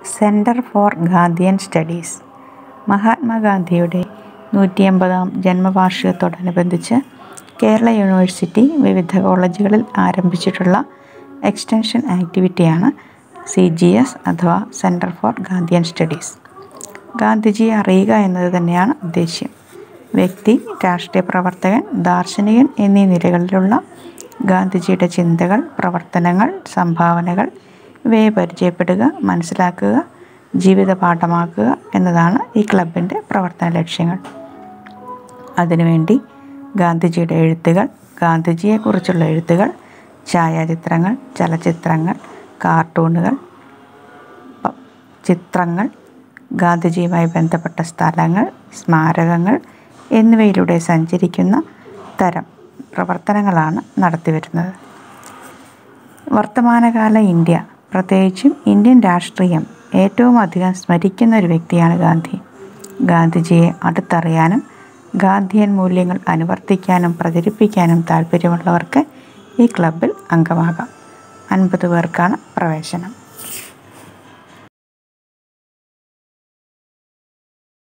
centre for Gandhian studies മഹാത്മാഗാന്ധിയുടെ നൂറ്റിയമ്പതാം ജന്മവാർഷികത്തോടനുബന്ധിച്ച് Kerala university വിവിധ കോളേജുകളിൽ ആരംഭിച്ചിട്ടുള്ള എക്സ്റ്റൻഷൻ ആക്ടിവിറ്റിയാണ് സി ജി എസ് അഥവാ സെൻറ്റർ ഫോർ ഗാന്ധിയൻ സ്റ്റഡീസ് ഗാന്ധിജിയെ അറിയുക എന്നത് തന്നെയാണ് ഉദ്ദേശ്യം വ്യക്തി രാഷ്ട്രീയ പ്രവർത്തകൻ ദാർശനികൻ എന്നീ നിലകളിലുള്ള ഗാന്ധിജിയുടെ ചിന്തകൾ പ്രവർത്തനങ്ങൾ സംഭാവനകൾ ഇവയെ പരിചയപ്പെടുക മനസ്സിലാക്കുക ജീവിത പാഠമാക്കുക എന്നതാണ് ഈ ക്ലബിൻ്റെ പ്രവർത്തന ലക്ഷ്യങ്ങൾ അതിനുവേണ്ടി ഗാന്ധിജിയുടെ എഴുത്തുകൾ ഗാന്ധിജിയെക്കുറിച്ചുള്ള എഴുത്തുകൾ ഛായാചിത്രങ്ങൾ ചലച്ചിത്രങ്ങൾ കാർട്ടൂണുകൾ പ- ചിത്രങ്ങൾ ഗാന്ധിജിയുമായി ബന്ധപ്പെട്ട സ്ഥലങ്ങൾ സ്മാരകങ്ങൾ എന്നിവയിലൂടെ സഞ്ചരിക്കുന്ന തരം പ്രവർത്തനങ്ങളാണ് നടത്തിവരുന്നത് വർത്തമാനകാല ഇന്ത്യ പ്രത്യേകിച്ചും ഇന്ത്യൻ രാഷ്ട്രീയം ഏറ്റവും അധികം സ്മരിക്കുന്ന ഒരു വ്യക്തിയാണ് ഗാന്ധി ഗാന്ധിജിയെ അടുത്തറിയാനും ഗാന്ധിയൻ മൂല്യങ്ങൾ അനുവർത്തിക്കാനും പ്രചരിപ്പിക്കാനും താല്പര്യമുള്ളവർക്ക് ഈ ക്ലബിൽ അംഗമാകാം അൻപത് പേർക്കാണ് പ്രവേശനം